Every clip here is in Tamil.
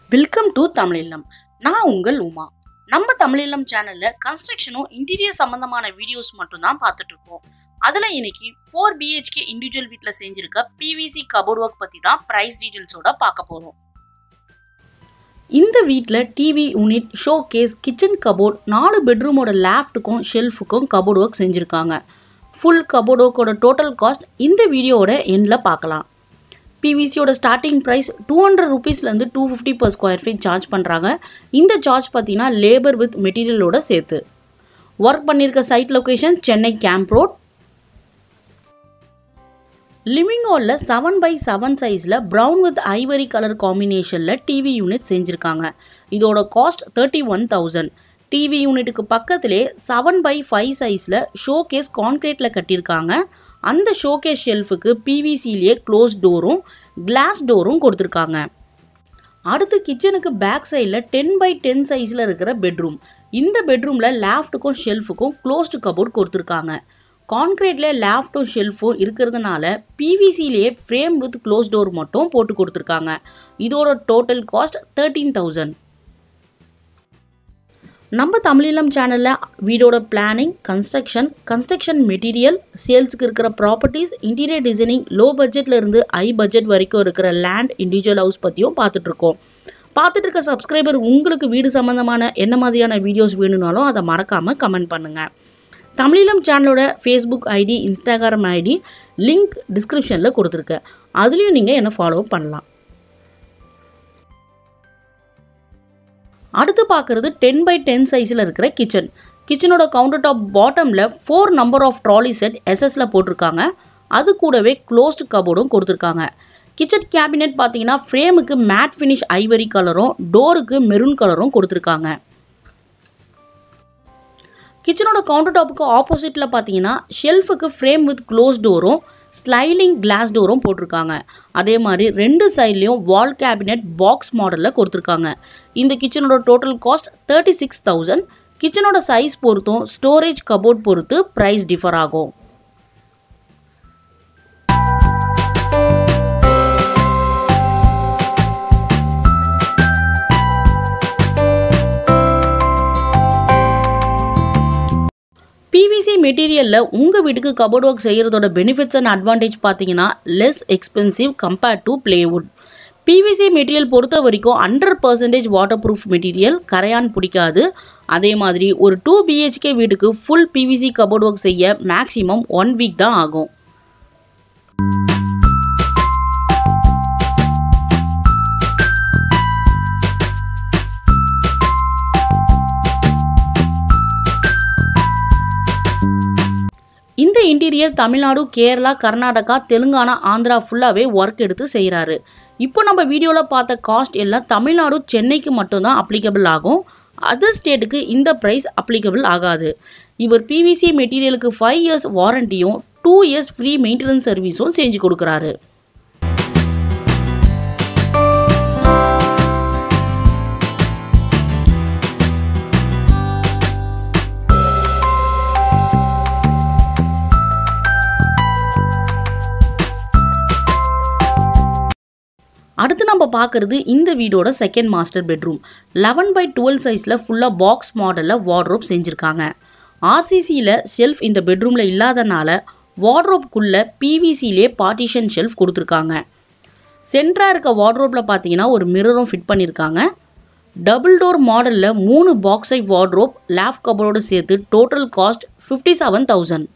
வெல்கம் டு தமிழில்லம் நான் உங்கள் உமா நம்ம தமிழில்லம் சேனல்ல கன்ஸ்ட்ரக்ஷனும் இன்டீரியர் சம்பந்தமான வீடியோஸ் மட்டும் தான் பார்த்துட்டு இருக்கோம் அதுல இன்னைக்கு ஃபோர் பிஹெச்கே இண்டிவிஜுவல் வீட்டில் செஞ்சிருக்க பிவிசி கபோர்ட் ஒர்க் பத்தி தான் ப்ரைஸ் டீட்டெயில்ஸோட பார்க்க போறோம் இந்த வீட்டில் TV unit showcase kitchen cupboard நாலு பெட்ரூமோட லேஃப்ட்டுக்கும் ஷெல்ஃபுக்கும் கபோர்ட் ஒர்க் செஞ்சுருக்காங்க ஃபுல் கபோர்ட் ஒர்க்கோட டோட்டல் காஸ்ட் இந்த வீடியோவோட எண்டில் பார்க்கலாம் பிவிசியோட ஸ்டார்டிங் ப்ரைஸ் டூ ஹண்ட்ரட் ருபீஸ்லேருந்து two fifty per square feet charge பண்ணுறாங்க இந்த சார்ஜ் பார்த்தீங்கன்னா லேபர் வித் மெட்டீரியலோட சேர்த்து ஒர்க் பண்ணியிருக்க site location Chennai camp road living ஹாலில் செவன் பை செவன் சைஸில் ப்ரௌன் வித் ஐவரி கலர் காம்பினேஷனில் டிவி யூனிட் செஞ்சுருக்காங்க இதோட cost thirty one thousand TV யூனிட்டுக்கு பக்கத்திலே செவன் பை ஃபைவ் சைஸில் ஷோகேஸ் கான்க்ரீட்டில் கட்டியிருக்காங்க அந்த ஷோகேஸ் ஷெல்ஃபுக்கு பிவிசிலேயே க்ளோஸ் டோரும் கிளாஸ் டோரும் கொடுத்துருக்காங்க அடுத்து கிச்சனுக்கு பேக் சைடில் டென் பை டென் சைஸில் இருக்கிற பெட்ரூம் இந்த பெட்ரூமில் லேஃப்ட்டுக்கும் ஷெல்ஃபுக்கும் க்ளோஸ்டு கபோர்ட் கொடுத்துருக்காங்க கான்க்ரீட்டில் லேஃப்ட்டும் ஷெல்ஃபும் இருக்கிறதுனால பிவிசிலேயே ஃப்ரேம் வித் க்ளோஸ் டோர் மட்டும் போட்டு கொடுத்துருக்காங்க இதோட டோட்டல் காஸ்ட் தேர்ட்டீன் தௌசண்ட் நம்ம தமிழீழம் சேனலில் வீடோட பிளானிங் கன்ஸ்ட்ரக்ஷன் கன்ஸ்ட்ரக்ஷன் மெட்டீரியல் சேல்ஸுக்கு இருக்கிற ப்ராப்பர்ட்டிஸ் இன்டீரியர் டிசைனிங் லோ பட்ஜெட்டில் இருந்து ஹை பட்ஜெட் வரைக்கும் இருக்கிற லேண்ட் இண்டிவிஜுவல் ஹவுஸ் பற்றியும் பார்த்துட்ருக்கோம் பார்த்துட்டு இருக்க சப்ஸ்கிரைபர் உங்களுக்கு வீடு சம்மந்தமான என்ன மாதிரியான வீடியோஸ் வேணும்னாலும் அதை மறக்காமல் கமெண்ட் பண்ணுங்கள் தமிழீழம் சேனலோட Facebook ID Instagram ID link டிஸ்கிரிப்ஷனில் கொடுத்துருக்கேன் அதுலேயும் நீங்கள் என்ன ஃபாலோ பண்ணலாம் அடுத்து பார்க்குறது டென் பை டென் சைஸில் இருக்கிற கிச்சன் கிச்சனோட கவுண்டர் டாப் பாட்டமில் four number of trolley set எஸ்எஸில் போட்டிருக்காங்க அது கூடவே க்ளோஸ்டு கபோர்டும் கொடுத்துருக்காங்க கிச்சன் கேபினெட் பார்த்தீங்கன்னா ஃப்ரேமுக்கு மேட் ஃபினிஷ் ஐவரி கலரும் டோருக்கு மெரூன் கலரும் கொடுத்துருக்காங்க கிச்சனோட கவுண்டர் டாப்புக்கு ஆப்போசிட்டில் பார்த்தீங்கன்னா ஷெல்ஃபுக்கு ஃப்ரேம் வித் க்ளோஸ் டோரும் ஸ்லைலிங் கிளாஸ் டோரும் போட்டிருக்காங்க அதே மாதிரி ரெண்டு சைட்லேயும் வால் கேபினெட் பாக்ஸ் மாடலில் கொடுத்துருக்காங்க இந்த கிச்சனோட total cost thirty six thousand கிச்சனோட சைஸ் பொறுத்தும் ஸ்டோரேஜ் கபோர்ட் பொறுத்து ப்ரைஸ் டிஃபர் ஆகும் பிவிசி மெட்டீரியலில் உங்கள் வீட்டுக்கு கபோர்ட் ஒர்க் செய்கிறதோட பெனிஃபிட்ஸ் அண்ட் அட்வான்டேஜ் பார்த்தீங்கன்னா less expensive compared to plywood PVC material பொறுத்த வரைக்கும் hundred percentage water proof material கரையான் பிடிக்காது அதே மாதிரி ஒரு டூ பிஹெச்கே வீட்டுக்கு ஃபுல் பிவிசி கபோர்ட் ஒர்க் செய்ய மேக்ஸிமம் ஒன் வீக் தான் ஆகும் இந்த இன்டீரியர் தமிழ்நாடு கேரளா கர்நாடகா தெலுங்கானா ஆந்திரா ஃபுல்லாகவே ஒர்க் எடுத்து செய்கிறாரு இப்போ நம்ம வீடியோவில் பார்த்த காஸ்ட் எல்லாம் தமிழ்நாடு சென்னைக்கு மட்டும்தான் அப்ளிகபிள் ஆகும் அதர் ஸ்டேட்டுக்கு இந்த ப்ரைஸ் அப்ளிகபிள் ஆகாது இவர் பிவிசி மெட்டீரியலுக்கு ஃபைவ் இயர்ஸ் வாரண்டியும் டூ இயர்ஸ் ஃப்ரீ மெயின்டெனன்ஸ் சர்வீஸும் செஞ்சு கொடுக்குறாரு அடுத்து நம்ம பார்க்குறது இந்த வீடோட second master bedroom eleven by twelve சைஸில் ஃபுல்லாக பாக்ஸ் மாடலில் வார்ட்ரோப் செஞ்சுருக்காங்க ஆர்சிசியில் ஷெல்ஃப் இந்த பெட்ரூமில் இல்லாதனால வார்ட்ரோப்குள்ளே பிவிசிலே பார்ட்டிஷன் ஷெல்ஃப் கொடுத்துருக்காங்க சென்டராக இருக்க வார்ட்ரோப்பில் பார்த்தீங்கன்னா ஒரு மிரரும் ஃபிட் பண்ணியிருக்காங்க டபுள் டோர் மாடலில் மூணு பாக்ஸ் சைப் வார்ட்ரோப் லேப் கபரோடு சேர்த்து total cost fifty seven thousand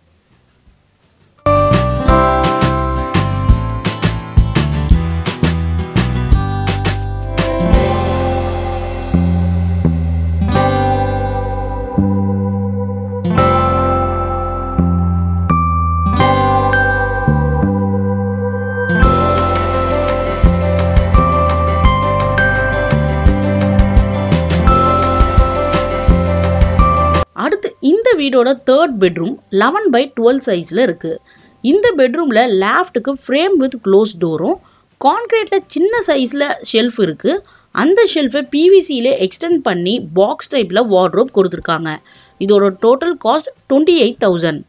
அடுத்து இந்த வீடோட third bedroom eleven by twelve சைஸில் இருக்குது இந்த பெட்ரூமில் லேஃப்ட்டுக்கு ஃப்ரேம் வித் க்ளோஸ் டோரும் கான்க்ரீட்டில் சின்ன சைஸில் ஷெல்ஃப் இருக்குது அந்த ஷெல்ஃபை பிவிசியில் எக்ஸ்டெண்ட் பண்ணி பாக்ஸ் டைப்பில் வார்ட்ரோப் கொடுத்துருக்காங்க இதோட total cost twenty eight thousand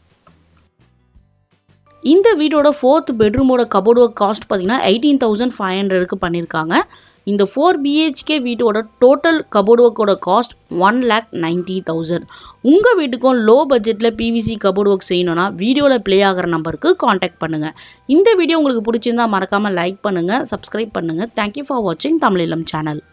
இந்த வீடோட ஃபோர்த் பெட்ரூமோட கபோர்டோட காஸ்ட் பார்த்தீங்கன்னா எயிட்டீன் தௌசண்ட் ஃபைவ் ஹண்ட்ரடுக்கு பண்ணியிருக்காங்க இந்த ஃபோர் பிஹெச்கே வீட்டோட டோட்டல் கபோர்ட் ஒர்க்கோட cost one lakh ninety thousand உங்கள் வீட்டுக்கும் லோ பட்ஜெட்டில் பிவிசி கபோர்ட் ஒர்க் செய்யணும்னா வீடியோவில் ப்ளே ஆகிற நம்பருக்கு காண்டாக்ட் பண்ணுங்கள் இந்த வீடியோ உங்களுக்கு பிடிச்சிருந்தா மறக்காமல் லைக் பண்ணுங்கள் சப்ஸ்கிரைப் பண்ணுங்கள் தேங்க்யூ ஃபார் வாட்சிங் தமிழிலம் சேனல்